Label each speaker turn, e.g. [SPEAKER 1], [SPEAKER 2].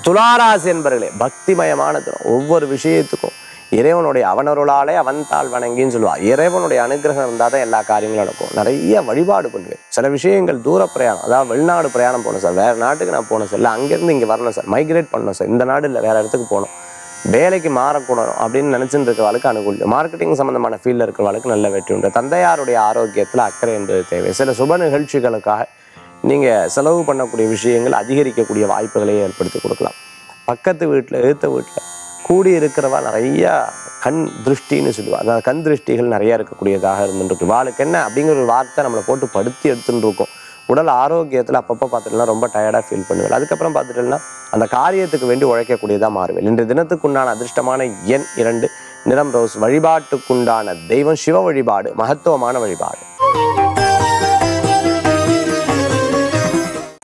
[SPEAKER 1] துளாராசி என்பர்களே பக்திமயமான தினம் ஒவ்வொரு விஷயத்துக்கும் இறைவனுடைய அவனருளாலே அவன்தாள் வணங்கின்னு சொல்லுவா இறைவனுடைய அனுகிரகம் இருந்தால் தான் எல்லா காரியங்களும் நடக்கும் நிறைய வழிபாடு பண்ணுவேன் சில விஷயங்கள் தூர பிரயாணம் அதாவது வெளிநாடு பிரயாணம் போகணும் சார் வேறு நாட்டுக்கு நான் போகணும் சார் இல்லை அங்கேருந்து இங்கே வரணும் சார் மைக்ரேட் பண்ணணும் சார் இந்த நாடு இல்லை வேறு இடத்துக்கு போகணும் வேலைக்கு மாறக்கூடணும் அப்படின்னு நினச்சிட்டு இருக்கிறவளுக்கு அனுகூலம் மார்க்கெட்டிங் சம்மந்தமான ஃபீல்டில் இருக்கிறவளுக்கு நல்ல வெற்றி உண்டு தந்தையாருடைய ஆரோக்கியத்தில் அக்கறை என்பது தேவை சில சுப நிகழ்ச்சிகளுக்காக நீங்கள் செலவு பண்ணக்கூடிய விஷயங்கள் அதிகரிக்கக்கூடிய வாய்ப்புகளை ஏற்படுத்தி கொடுக்கலாம் பக்கத்து வீட்டில் எழுத்த வீட்டில் கூடி இருக்கிறவா நிறைய கண் திருஷ்டின்னு சொல்லுவா அதாவது கண் திருஷ்டிகள் நிறைய இருக்கக்கூடியதாக இருந்துருக்கு வாளுக்கு என்ன அப்படிங்கிற ஒரு வார்த்தை நம்மளை போட்டு படுத்தி எடுத்துட்டு இருக்கோம் உடல் ஆரோக்கியத்தில் அப்பப்போ பார்த்துட்டுனா ரொம்ப டயர்டாக ஃபீல் பண்ணுவேன் அதுக்கப்புறம் பார்த்துட்டோம்னா அந்த காரியத்துக்கு வேண்டி உழைக்கக்கூடியதாக மாறுவேன் இன்றைய தினத்துக்குண்டான அதிர்ஷ்டமான எண் இரண்டு நிறம் ரோஸ் வழிபாட்டுக்குண்டான தெய்வம் சிவ வழிபாடு மகத்துவமான வழிபாடு